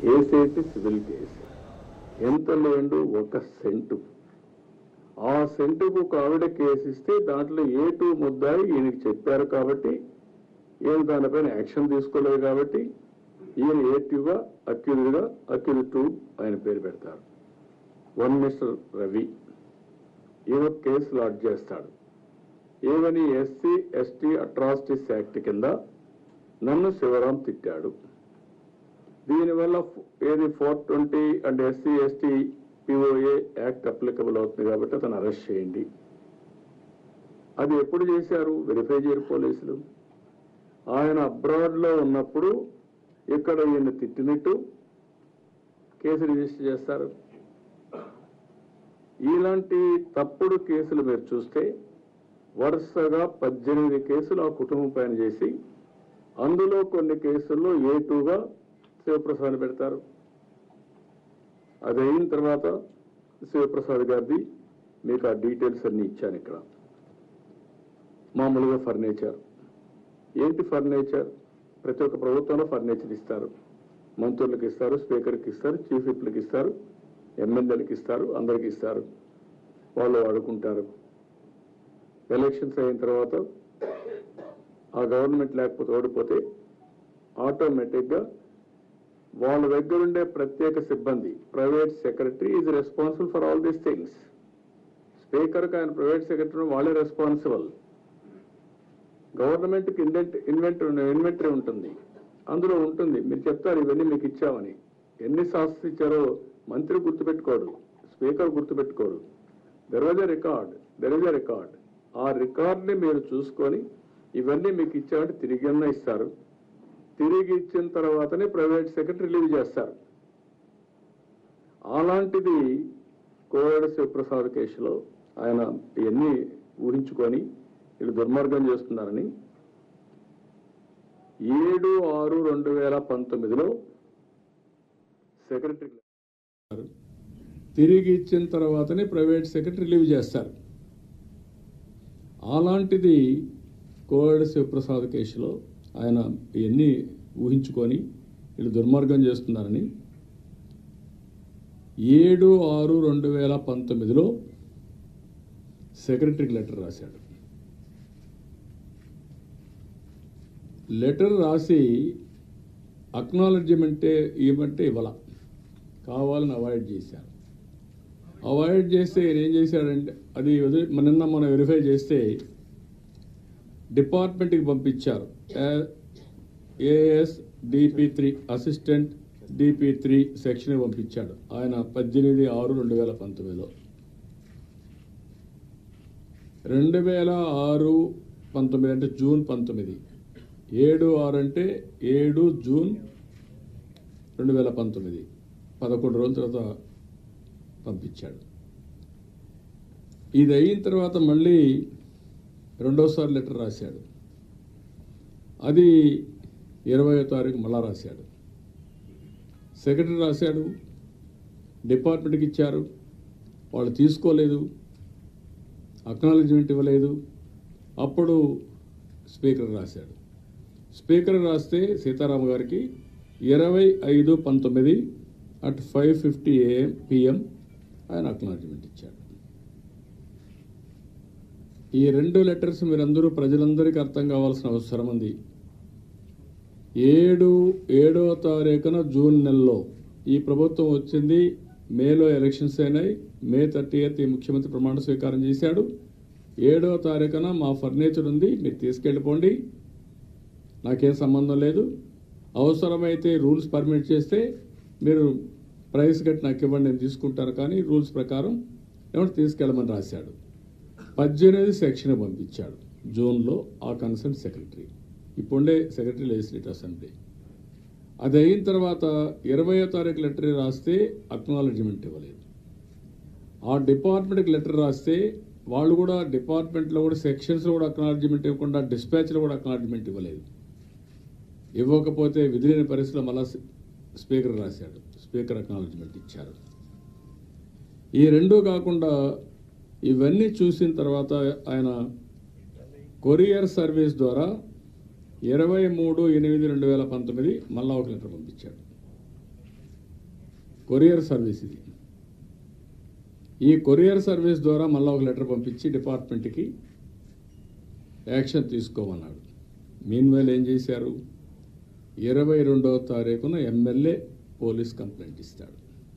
case అయితే civil case ఎంత లేండు ఒక సెంటు ఆ సెంటుకు ఒక ఆవిడ కేసు ఇస్తే దాంట్లో ఏ టూ ముద్దాయి ఈయనకి చెప్పారు కాబట్టి ఈయన దానిపైన యాక్షన్ తీసుకోలేదు కాబట్టి ఈయన ఏ టూగా అక్యూజ్డ్గా అక్యూజ్ టూ ఆయన పేరు పెడతారు వన్ మిస్టర్ రవి ఈయన ఒక కేసు లాడ్ చేస్తాడు ఏమని ఎస్సీ ఎస్టీ అట్రాసిటీస్ యాక్ట్ కింద నన్ను శివరాం తిట్టాడు దీనివల్ల ఫ్- ఏది four twenty and SC ST POA act applicable అవుతుంది కాబట్టి అతను అరెస్ట్ చేయండి అది ఎప్పుడు చేశారు వెరిఫై చేయరు పోలీసులు ఆయన అబ్రాడ్ లో ఉన్నప్పుడు ఇక్కడ ఈయన తిట్టినట్టు కేసు రిజిస్టర్ చేస్తారు ఇలాంటి తప్పుడు కేసులు మీరు చూస్తే వరుసగా పద్దెనిమిది కేసులు ఆ కుటుంబం పైన చేసి అందులో కొన్ని కేసుల్లో ఏ టూగా శివప్రసాద్ పెడతారు అది అయిన తర్వాత శివప్రసాద్ గారిది మీకు ఆ డీటెయిల్స్ అన్ని ఇచ్చాను ఇక్కడ మామూలుగా ఫర్నిచర్ ఏంటి ఫర్నిచర్ ప్రతి ఒక్క ప్రభుత్వంలో ఫర్నిచర్ ఇస్తారు మంత్రులకు ఇస్తారు స్పీకర్కి ఇస్తారు చీఫ్ విప్లకి ఇస్తారు ఎమ్మెల్యేలకు ఇస్తారు అందరికి ఇస్తారు వాళ్ళు వాడుకుంటారు ఎలక్షన్స్ అయిన తర్వాత ఆ గవర్నమెంట్ లేకపోతే ఓడిపోతే ఆటోమేటిక్గా వాళ్ళ దగ్గర ఉండే ప్రత్యేక సిబ్బంది private secretary is responsible for all these things స్పీకర్కి ఆయన ప్రైవేట్ సెక్రటరీ వాళ్ళే రెస్పాన్సిబుల్ గవర్నమెంట్కి ఇన్వెంట్ ఇన్వెంటరీ ఇన్వెంటరీ ఉంటుంది అందులో ఉంటుంది మీరు చెప్తారు ఇవన్నీ మీకు ఇచ్చామని ఎన్ని శాస్త్ర ఇచ్చారో మంత్రి గుర్తుపెట్టుకోడు స్పీకర్ గుర్తుపెట్టుకోడు there was a record there is a record ఆ రికార్డ్ని మీరు చూసుకొని ఇవన్నీ మీకు ఇచ్చామంటే తిరిగి అన్న ఇస్తారు తిరిగి ఇచ్చిన తర్వాతనే ప్రైవేట్ సెక్రటరీ రిలీవ్ చేస్తారు అలాంటిది కోవిడ్ శివప్రసాద్ కేసులో ఆయన ఇవన్నీ ఊహించుకొని వీళ్ళు దుర్మార్గం చేస్తున్నారని ఏడు ఆరు రెండు వేల పంతొమ్మిదిలో సెక్రటరీ తిరిగి ఇచ్చిన తర్వాతనే ప్రైవేట్ సెక్రటరీ రిలీవ్ చేస్తారు అలాంటిది కోవిడ్ శివప్రసాద్ కేసులో ఆయన ఇవన్నీ ఊహించుకొని వీళ్ళు దుర్మార్గం చేస్తున్నారని ఏడు ఆరు రెండు వేల పంతొమ్మిదిలో సెక్రటరీకి లెటర్ రాశాడు లెటర్ రాసి అక్నాలెడ్జ్మెంటే ఇవ్వమంటే ఇవ్వాల కావాలని అవాయిడ్ చేశారు అవాయిడ్ చేస్తే ఈయన ఏం చేశాడంటే అది వదిలి నిన్న మనం వెరిఫై చేస్తే డిపార్ట్మెంట్కి పంపించారు AS DP three assistant DP three section పంపించాడు ఆయన పద్దెనిమిది ఆరు రెండు వేల పంతొమ్మిదిలో రెండు వేల ఆరు పంతొమ్మిది అంటే జూన్ పంతొమ్మిది ఏడు ఆరు అంటే ఏడు జూన్ రెండు వేల పంతొమ్మిది పదకొండు రోజుల తర్వాత పంపించాడు ఇది అయిన తర్వాత మళ్ళీ రెండోసారి లెటర్ రాశాడు అది ఇరవయో తారీఖు మళ్ళా రాశాడు సెక్రటరీ రాశాడు డిపార్ట్మెంట్కి ఇచ్చారు వాళ్ళు తీసుకోలేదు అక్నాలజ్మెంట్ ఇవ్వలేదు అప్పుడు స్పీకర్ రాశాడు స్పీకర్ రాస్తే సీతారామ గారికి ఇరవై ఐదు పంతొమ్మిది at five fifty AM PM ఆయన అక్నాలజ్మెంట్ ఇచ్చాడు ఈ రెండు లెటర్స్ మీరందరూ ప్రజలందరికీ అర్థం కావాల్సిన అవసరం ఉంది ఏడు ఏడవ తారీఖున జూన్ నెలలో ఈ ప్రభుత్వం వచ్చింది మేలో ఎలక్షన్స్ అయినాయి మే థర్టీ ఎయిత్ ఈ ముఖ్యమంత్రి ప్రమాణ స్వీకారం చేశాడు ఏడవ తారీఖున మా ఫర్నిచర్ ఉంది మీరు తీసుకెళ్ళిపోండి నాకేం సంబంధం లేదు అవసరమైతే రూల్స్ పర్మిట్ చేస్తే మీరు ప్రైస్ కట్టి నాకు ఇవ్వండి నేను తీసుకుంటాను కానీ రూల్స్ ప్రకారం ఏమంటే తీసుకెళ్ళమని రాశాడు పద్దెనిమిది సెక్షన్ పంపించాడు జూన్లో ఆ కన్సర్న్ సెక్రటరీ ఇప్పుడే సెక్రటరీ లెజిస్లేటివ్ అసెంబ్లీ అది అయిన తర్వాత ఇరవయో తారీఖు లెటర్ రాస్తే అక్నాలజ్మెంట్ ఇవ్వలేదు ఆ డిపార్ట్మెంట్కి లెటర్ రాస్తే వాళ్ళు కూడా డిపార్ట్మెంట్లో కూడా సెక్షన్స్లో కూడా అక్నాలజ్మెంట్ ఇవ్వకుండా డిస్పాచ్లో కూడా అక్నాలజ్మెంట్ ఇవ్వలేదు ఇవ్వకపోతే విధిలేని పరిస్థితిలో మళ్ళా స్పీకర్ రాశాడు స్పీకర్ అక్నాలజ్మెంట్ ఇచ్చారు ఈ రెండూ కాకుండా ఇవన్నీ చూసిన తర్వాత ఆయన కొరియర్ సర్వీస్ ద్వారా ఇరవై మూడు ఎనిమిది రెండు వేల పంతొమ్మిది మళ్ళా ఒక లెటర్ పంపించాడు కొరియర్ సర్వీస్ ఇది ఈ కొరియర్ సర్వీస్ ద్వారా మళ్ళీ ఒక లెటర్ పంపించి డిపార్ట్మెంట్కి యాక్షన్ తీసుకోమన్నాడు మీన్ వైల్ ఏం చేశారు ఇరవై రెండవ తారీఖున ఎమ్మెల్యే పోలీస్ కంప్లైంట్ ఇస్తాడు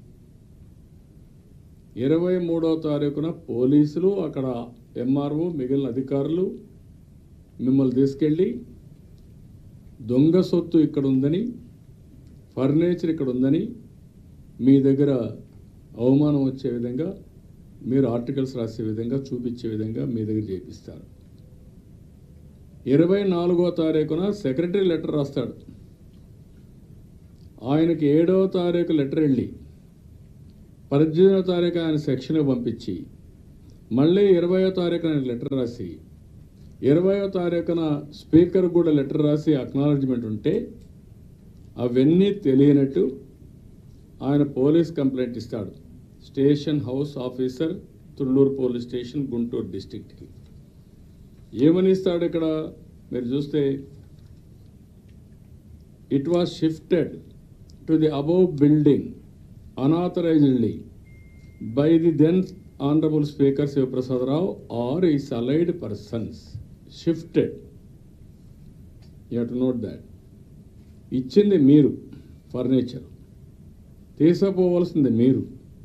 ఇరవై మూడవ తారీఖున పోలీసులు అక్కడ ఎంఆర్ఓ మిగిలిన అధికారులు మిమ్మల్ని తీసుకెళ్ళి దొంగ సొత్తు ఇక్కడ ఉందని ఫర్నిచర్ ఇక్కడ ఉందని మీ దగ్గర అవమానం వచ్చే విధంగా మీరు ఆర్టికల్స్ రాసే విధంగా చూపించే విధంగా మీ దగ్గర చేపిస్తారు ఇరవై నాలుగో తారీఖున సెక్రటరీ లెటర్ రాస్తాడు ఆయనకి ఏడవ తారీఖు లెటర్ వెళ్ళి పద్దెనిమిదవ తారీఖు ఆయన సెక్షన్కి పంపించి మళ్ళీ ఇరవయో తారీఖున ఆయన లెటర్ రాసి ఇరవయో తారీఖున స్పీకర్ కూడా లెటర్ రాసి అక్నాలజ్మెంట్ ఉంటే అవన్నీ తెలియనట్టు ఆయన పోలీస్ కంప్లైంట్ ఇస్తాడు station house officer Thullur police station Guntur డిస్టిక్ట్కి ఏమని ఇస్తాడు ఇక్కడ మీరు చూస్తే it was shifted to the above building అనాథరైజ్డ్లీ by the then honourable speaker Sivaprasadarao are is allied persons shifted you to note that ఇచ్చింది మీరు ఫర్నిచర్ తీసుకుపోవలసింది మీరు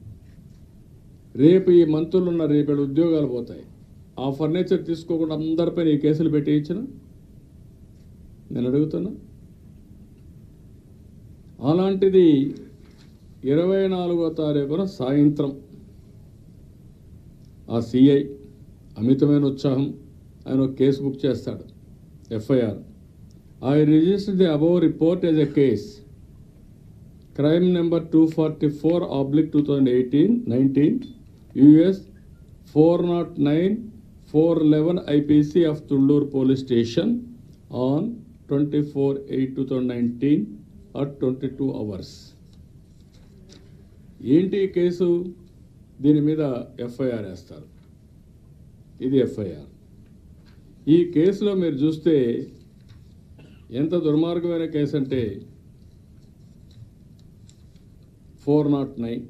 రేపు ఈ మంత్రులు ఉన్న రేపటి ఉద్యోగాలు పోతాయి ఆ ఫర్నిచర్ తీసుకోకుండా అందరిపైన ఈ కేసులు పెట్టి ఇచ్చిన నేను అడుగుతున్నా అలాంటిది ఇరవై నాలుగో తారీఖున సాయంత్రం ఆ సిఐ అమితమైన ఉత్సాహం ఆయన ఒక కేసు బుక్ చేస్తాడు FIR I register the above report as a case crime number two forty four oblique two thousand eighteen nineteen US four nought nine four eleven IPC of Thullur police station on twenty four eight two thousand nineteen at twenty two hours ఏంటి ఈ case దీని మీద FIR వేస్తారు ఇది FIR ఈ కేసులో మీరు చూస్తే ఎంత దుర్మార్గమైన కేసు అంటే four nought nine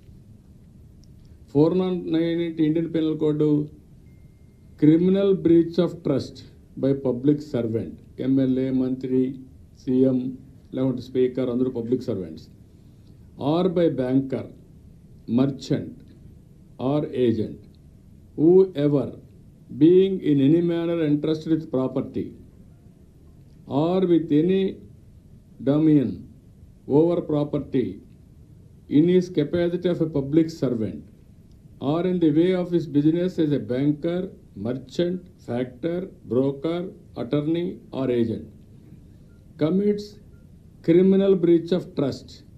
four nought nine Indian penal code criminal breach of trust by public servant MLA మంత్రి సీఎం లేకుంటే స్పీకర్ అందరూ public servants or by banker merchant or agent whoever being in any manner interested with property or with any dominion over property in his capacity of a public servant or in the way of his business as a banker, merchant, factor, broker, attorney, or agent commits criminal breach of trust